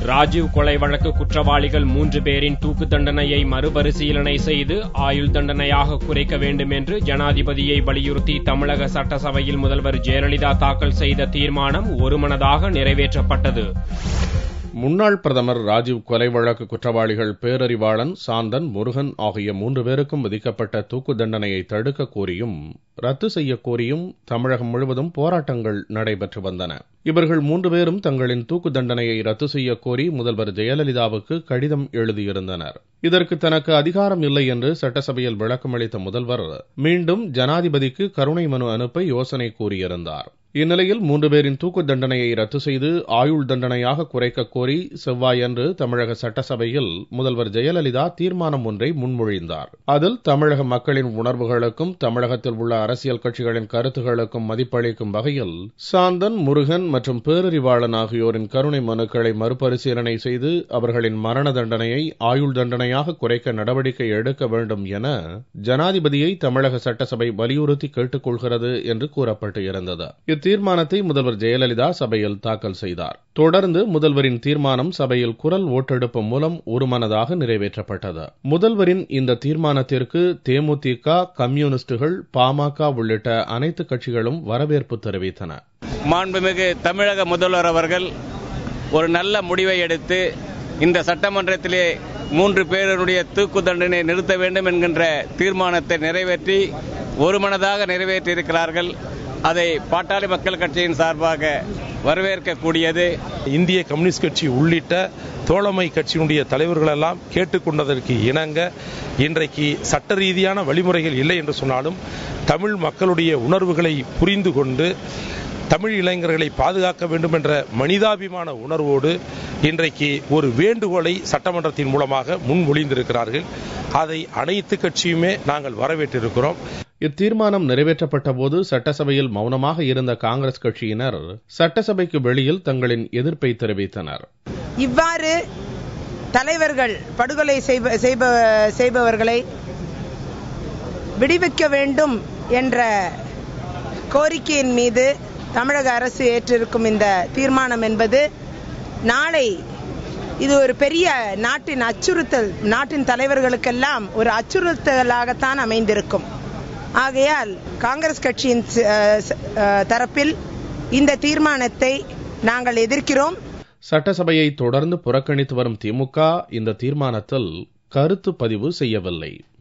ராஜீவ் கொலை வழக்கு குற்றவாளிகள் மூன்று பேரின் தூக்கு தண்டனையை மறுபரிசீலனை செய்து ஆயுள் தண்டனையாக குறைக்க வேண்டும் என்று ஜனாதிபதியை வலியுறுத்தி தமிழக சட்டசபையில் முதல்வர் ஜெயலலிதா தாக்கல் செய்த தீர்மானம் ஒருமனதாக நிறைவேற்றப்பட்டது முன்னாள் பிரதமர் ராஜீவ் கொலை வழக்கு குற்றவாளிகள் பேரறிவாளன் சாந்தன் முருகன் ஆகிய மூன்று பேருக்கும் விதிக்கப்பட்ட தூக்கு தண்டனையை தடுக்க கோரியும் ரத்து செய்ய கோரியும் தமிழகம் முழுவதும் போராட்டங்கள் நடைபெற்று வந்தன இவர்கள் மூன்று பேரும் தங்களின் தூக்கு தண்டனையை ரத்து செய்ய கோரி முதல்வர் ஜெயலலிதாவுக்கு கடிதம் எழுதியிருந்தனர் இதற்கு தனக்கு அதிகாரம் இல்லை என்று சட்டசபையில் விளக்கமளித்த முதல்வர் மீண்டும் ஜனாதிபதிக்கு கருணை மனு அனுப்ப யோசனை கூறியிருந்தார் இந்நிலையில் மூன்று பேரின் தூக்கு தண்டனையை ரத்து செய்து ஆயுள் தண்டனையாக குறைக்க கோரி செவ்வாயன்று தமிழக சட்டசபையில் முதல்வர் ஜெயலலிதா தீர்மானம் ஒன்றை முன்மொழிந்தார் அதில் தமிழக மக்களின் உணர்வுகளுக்கும் தமிழகத்தில் உள்ள அரசியல் கட்சிகளின் கருத்துகளுக்கும் மதிப்பளிக்கும் வகையில் சாந்தன் முருகன் மற்றும் பேரறிவாளன் ஆகியோரின் கருணை மனுக்களை மறுபரிசீலனை செய்து அவர்களின் மரண தண்டனையை ஆயுள் தண்டனையாக குறைக்க நடவடிக்கை எடுக்க வேண்டும் என ஜனாதிபதியை தமிழக சட்டசபை வலியுறுத்தி கேட்டுக் கொள்கிறது என்று கூறப்பட்டு இருந்தது இத்தீர்மானத்தை முதல்வர் ஜெயலலிதா சபையில் தாக்கல் செய்தார் தொடர்ந்து முதல்வரின் தீர்மானம் சபையில் குரல் ஓட்டெடுப்பு மூலம் ஒருமனதாக நிறைவேற்றப்பட்டது முதல்வரின் இந்த தீர்மானத்திற்கு தேமுதிக கம்யூனிஸ்டுகள் பாமக உள்ளிட்ட அனைத்து கட்சிகளும் வரவேற்பு தெரிவித்தன மாண்புமிகு தமிழக முதல்வர் அவர்கள் ஒரு நல்ல முடிவை எடுத்து இந்த சட்டமன்றத்திலே மூன்று பேருடைய தூக்கு தண்டனை நிறுத்த வேண்டும் என்கின்ற தீர்மானத்தை நிறைவேற்றி ஒருமனதாக நிறைவேற்றியிருக்கிறார்கள் அதை பாட்டாளி மக்கள் கட்சியின் சார்பாக வரவேற்கக்கூடியது இந்திய கம்யூனிஸ்ட் கட்சி உள்ளிட்ட தோழமை கட்சியினுடைய தலைவர்கள் எல்லாம் கேட்டுக்கொண்டதற்கு இணங்க இன்றைக்கு சட்ட ரீதியான வழிமுறைகள் இல்லை என்று சொன்னாலும் தமிழ் மக்களுடைய உணர்வுகளை புரிந்து கொண்டு தமிழ் இளைஞர்களை பாதுகாக்க வேண்டும் என்ற மனிதாபிமான உணர்வோடு இன்றைக்கு ஒரு வேண்டுகோளை சட்டமன்றத்தின் மூலமாக முன்மொழிந்திருக்கிறார்கள் அதை அனைத்து கட்சியுமே நாங்கள் வரவேற்றிருக்கிறோம் இத்தீர்மானம் நிறைவேற்றப்பட்ட போது சட்டசபையில் மௌனமாக இருந்த காங்கிரஸ் கட்சியினர் சட்டசபைக்கு வெளியில் தங்களின் எதிர்ப்பை தெரிவித்தனர் இவ்வாறு தலைவர்கள் படுகொலை செய்பவர்களை விடுவிக்க வேண்டும் என்ற கோரிக்கையின் மீது தமிழக அரசு ஏற்றிருக்கும் இந்த தீர்மானம் என்பது நாளை இது ஒரு பெரிய நாட்டின் அச்சுறுத்தல் நாட்டின் தலைவர்களுக்கெல்லாம் ஒரு அச்சுறுத்தலாகத்தான் அமைந்திருக்கும் ஆகையால் காங்கிரஸ் கட்சியின் தரப்பில் இந்த தீர்மானத்தை நாங்கள் எதிர்க்கிறோம் சட்டசபையை தொடர்ந்து புறக்கணித்து வரும் திமுக இந்த தீர்மானத்தில் கருத்து பதிவு செய்யவில்லை